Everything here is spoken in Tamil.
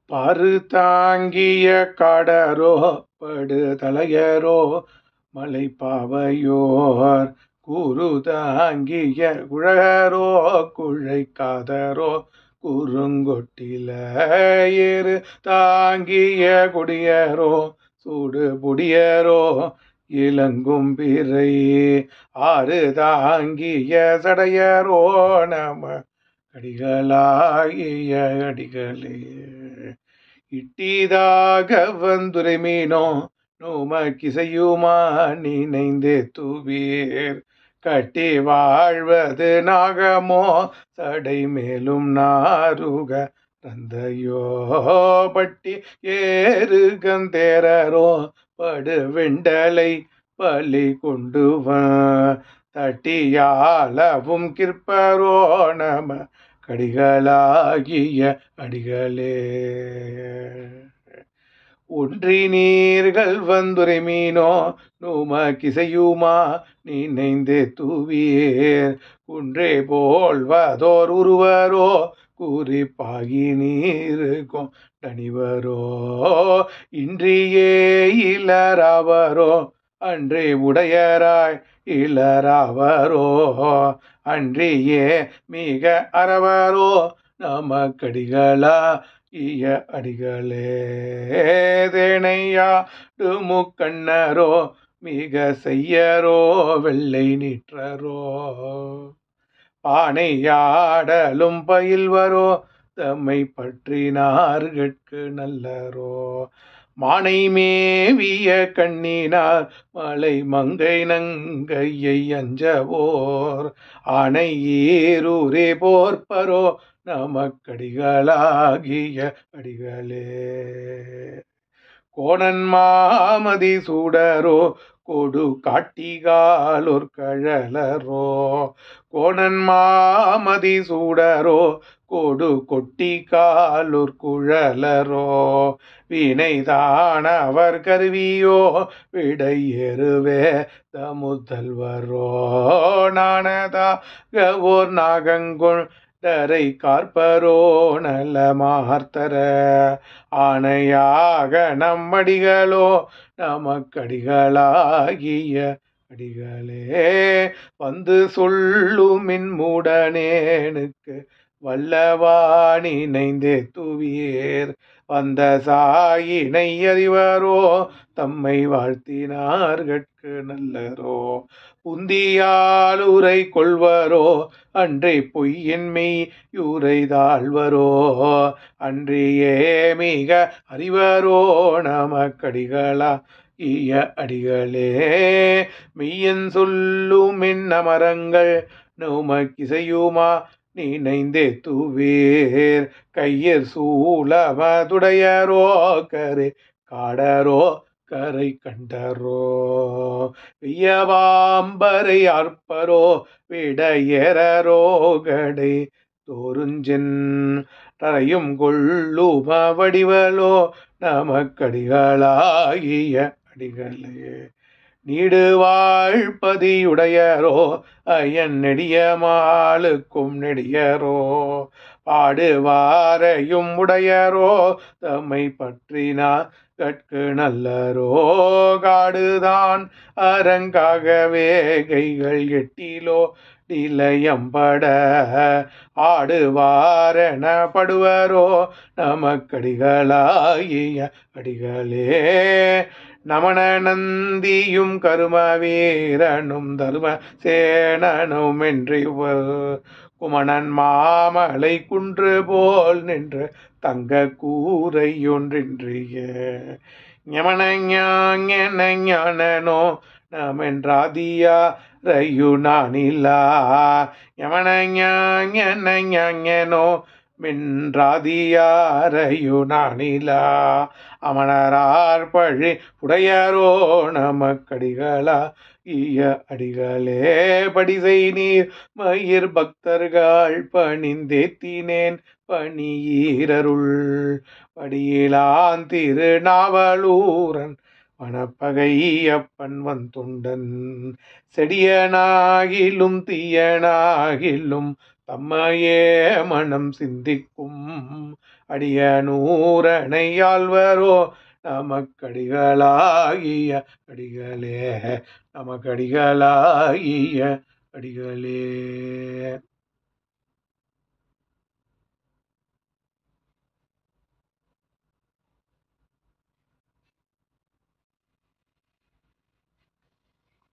பாரு தாங்கிய காடரோ படு தலையரோ மலை பாவையோர் கூறு தாங்கிய குழகரோ குழைக்காதரோ குறுங்கொட்டில ஏறு தாங்கிய குடியரோ சூடு புடியரோ இளங்கும் பிறை ஆறு தாங்கிய சடையரோ நம அடிகளாகிய அடிகளே இட்டிதாக வந்துரை மீனோ நோமக்கிசையுமா நினைந்தே தூவீர் கட்டி வாழ்வது நாகமோ சடை மேலும் நாருக ரந்தையோ பட்டி ஏறு கந்தேரரோ படு வெண்டலை பலி கொண்டு வா தட்டியாளவும் கிற்பரோ நம கடிகளாகிய அடிகளே ஒன்றி நீர்கள் வந்துரை மீனோ நூம கிசையுமா நினைந்து தூவியேர் குன்றே போல்வதோர் உருவரோ குறிப்பாகி நீருக்கும் தனிவரோ இன்றியே இளராவரோ அன்றே உடையராய் இளராவரோ அன்றியே மிக அறவரோ நமக்கடிகளா ஈய அடிகளே தேனையாடு முக்கண்ணரோ மிக செய்யரோ வெள்ளை நீற்றரோ பானையாடலும் பயில்வரோ தம்மை பற்றினார்கட்கு நல்லரோ மானை மேவிய கண்ணினார் மலை மங்கை நங்கையை அஞ்சவோர் ஆனை ஈரூரே போர்ப்பரோ நமக்கடிகளாகிய அடிகளே கோணன் மாமதி சூடரோ கொடு காட்டிகாலோர் கழலரோ கோணன் மாமதி சூடரோ கொடு கொட்டி காலூர் குழலரோ வினைதான் அவர் கருவியோ விடை எருவே தமுதல்வரோ நானதாக ஓர் நாகங்கொள் டரை கார்பரோ நல்ல மார்த்தர ஆணையாக நம்மடிகளோ நமக்கடிகளாகிய அடிகளே வந்து சொல்லுமின் மூடனேனுக்கு வல்லவான் இணைந்தே துவியேர் வந்த சாயினை அறிவரோ தம்மை வாழ்த்தினார்கட்கு நல்லரோ புந்தியாலுரை கொள்வரோ அன்றே பொய்யின்மை யூரை தாழ்வரோ அன்றியே மிக அறிவரோ நமக்கடிகளா ஈய அடிகளே மெய்யன் சொல்லுமின் அமரங்கள் நோமக்கிசையுமா நினைந்தே தூவேர் கையர் சூழமதுடையரோ கரை காடரோ கரை கண்டரோ வியவாம்பரை அற்பரோ விடையரோ கடை தோருஞ்சென் தரையும் கொள்ளும வடிவலோ நமக்கடிகளாகிய அடிகளே நீடு வாழ்பதியுடையரோ ஐயன் நெடிய மாலுக்கும் நெடியரோ பாடுவாரையும் உடையரோ தம்மை பற்றினா கட்கு நல்லரோ காடுதான் அரங்காகவே கைகள் எட்டிலோ நிலையம்பட ஆடுவாரென படுவரோ நமக்கடிகளாகிய அடிகளே நமன நந்தியும் கரும வீரனும் தரும சேனனும் என்றிவர் குமணன் மாமலை குன்று போல் நின்று தங்க கூரை ஒன்றின்றிய ஞமன ஞான ஞானனோ நமென்றாதியா ரயு நானிலா யமன ஞான ஞானோ மின்றாதியாரையு நானிலா அமணரார் பழி உடையரோ நமக்கடிகளா ஈய அடிகளே படிசை நீர் மயிர் பக்தர்கள் பணிந்தேத்தினேன் பணியீரருள் படியிலான் திருநாவலூரன் வனப்பகையப்பன் வந்துண்டன் செடியனாகிலும் தீயனாகிலும் தம்மையே மனம் சிந்திக்கும் அடிய நூறனையாழ்வரோ நமக்கடிகளாகிய அடிகளே நமக்கடிகளாகிய அடிகளே